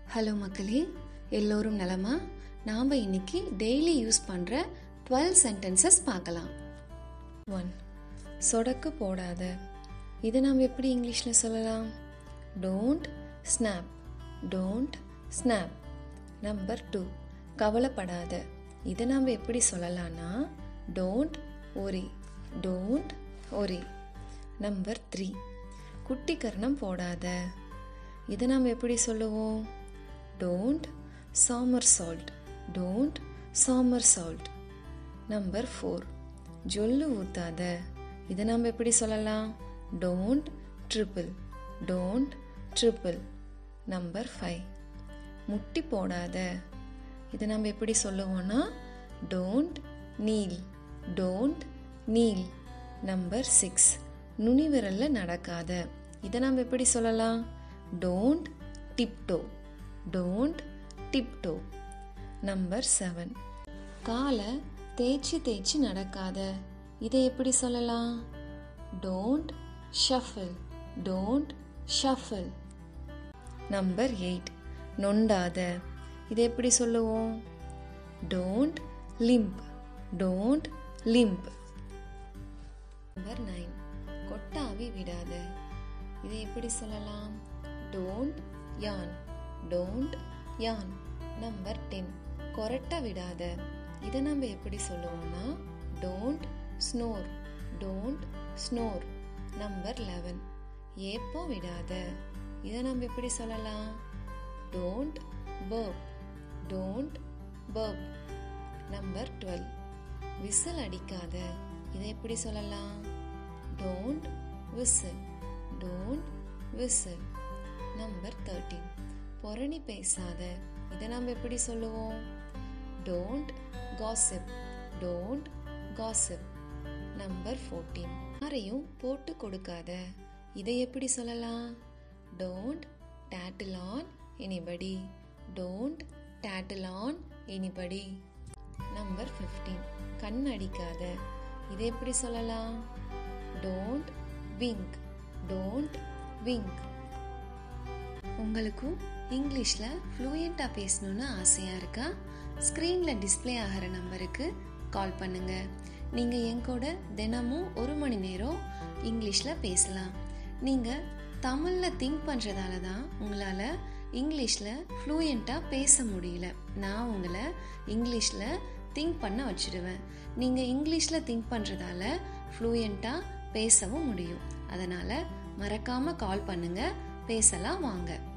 hello மக்களே எல்லோரும் நலமா நாம் இன்னைக்கு டெய்லி யூஸ் பண்ணுற டுவெல் சென்டென்சஸ் பார்க்கலாம் ஒன் சொடக்கு போடாத இதை நாம் எப்படி இங்கிலீஷில் சொல்லலாம் don't snap don't snap number two கவலைப்படாத இதை நாம் எப்படி சொல்லலாம்னா don't worry don't worry number three குட்டி கர்ணம் போடாத இதை நாம் எப்படி சொல்லுவோம் don't somersault don't somersault number four ஜொல்லு ஊத்தாத இதை நாம் எப்படி சொல்லலாம் don't dribble don't dribble number five முட்டி போடாத இதை நம்ம எப்படி சொல்லுவோம்னா don't Neil don't kneel number six நுனி விரல்ல நடக்காத இதை நாம் எப்படி சொல்லலாம் don't tiptoe don't tiptoe number seven காலை தேய்ச்சி தேய்ச்சி நடக்காத இதை எப்படி சொல்லலாம் don't shuffle don't shuffle number eight நொண்டாத இதை எப்படி சொல்லுவோம் don't limp don't limp number nine கொட்டாவி விடாத இதை எப்படி சொல்லலாம் டோன்ட் யான் டோன்ட் யான் நம்பர் டென் கொரட்ட விடாத இதை நம்ம எப்படி சொல்லுவோம்னா don't snore don't snore number eleven ஏப்போ விடாத இதை நம்ம எப்படி சொல்லலாம் don't burp don't burp number twelve whistle அடிக்காத இதை எப்படி சொல்லலாம் don't whistle don't whistle number thirteen பொரணி பேசாத இதை நாம் எப்படி சொல்லுவோம் don't gossip don't gossip number fourteen யாரையும் போட்டு கொடுக்காத இதை எப்படி சொல்லலாம் don't tattle on anybody don't tattle on anybody number fifteen கண் அடிக்காத இதை எப்படி சொல்லலாம் டோன்ட் விங்க் டோன்ட் விங்க் உங்களுக்கும் இங்கிலீஷில் ஃப்ளூயண்ட்டாக பேசணும்னு ஆசையாக இருக்கா ஸ்க்ரீனில் டிஸ்ப்ளே ஆகிற நம்பருக்கு கால் பண்ணுங்க நீங்கள் என் கூட தினமும் ஒரு மணி நேரம் இங்கிலீஷில் பேசலாம் நீங்கள் தமிழில் திங்க் பண்ணுறதால தான் உங்களால் இங்கிலீஷில் ஃப்ளூயண்ட்டாக பேச முடியல நான் உங்களை இங்கிலீஷில் திங்க் பண்ண வச்சிடுவேன் நீங்கள் இங்கிலீஷில் திங்க் பண்ணுறதால ஃப்ளூயண்ட்டாக பேசவும் முடியும் அதனால் மறக்காமல் கால் பண்ணுங்கள் பேசலாம் வாங்க